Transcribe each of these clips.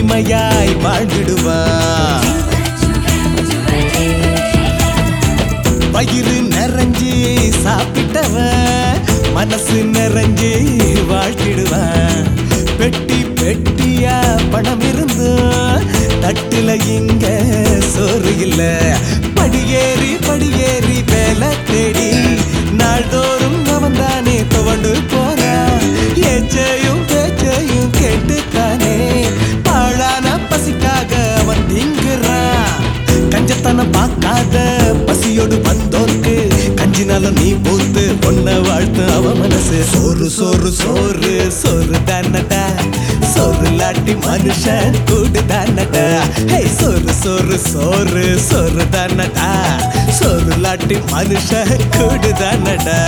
எளிமையாய் வாழ்ந்துடுவான் வயிறு நிறைஞ்சு சாப்பிட்டவன் மனசு நிறைஞ்சு வாழ்த்திடுவான் பெட்டி பெட்டியா பணம் இருந்தும் தட்டுல இங்க சோறு இல்ல படியேறி படியேறி வேலை தேடி நாள்தோறும் அவன் தானே துவண்டு போறான் ஏச்சையும் பேச்சையும் கேட்டுத்தானே பாழான பசிக்காக அவன் திங்குறான் கஞ்சத்தனம் பார்க்காத பசியோடு வந்தோர்க்கு கஞ்சினாலும் நீ போத்து பொண்ண வாழ்த்து அவ மனசு சோறு சோறு சோறு சோறு தானடா சோறு லாட்டி மனுஷன் கூடு தானடா ஹே சோறு சோறு சோறு சோறு தானடா சோறு லாட்டி மனுஷன் கூடு தானடா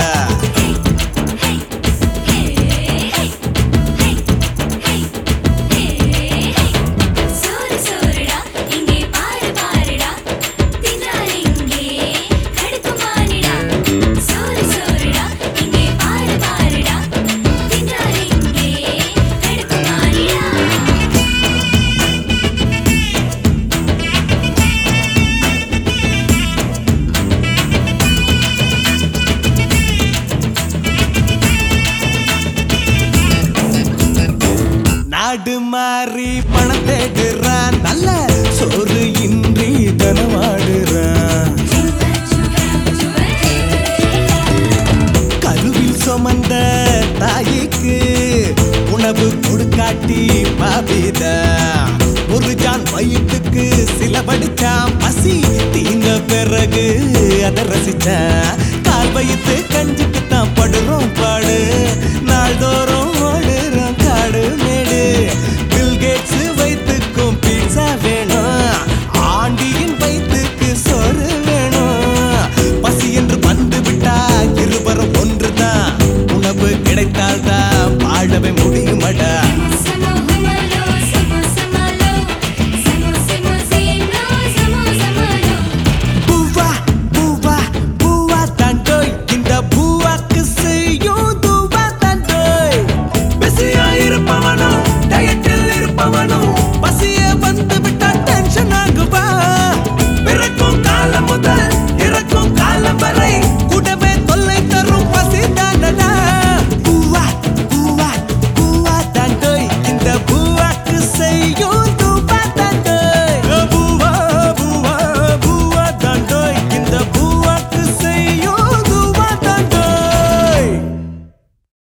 சோறு சோறுடா இங்கே பாரு பாருடா தின்றால் இங்கே கடுக்குமானிடா சோறு சோறுடா இங்கே பாரு பாருடா தின்றால் இங்கே கடுக்குமானிடா நாடு மாறி பணம் தேடுறான் நல்ல சோறு இன்றி தனவாடுறான் கருவில் சுமந்த தாய்க்கு உணவு கொடுக்காட்டி பாபிதா ஒரு ஜான் வயிற்றுக்கு சில படிச்சான் பசி தீந்த பிறகு அதை ரசிச்சான் கால் வயிற்று கஞ்சிக்கு தான் படுறோம் பாடு நாள்தோறும்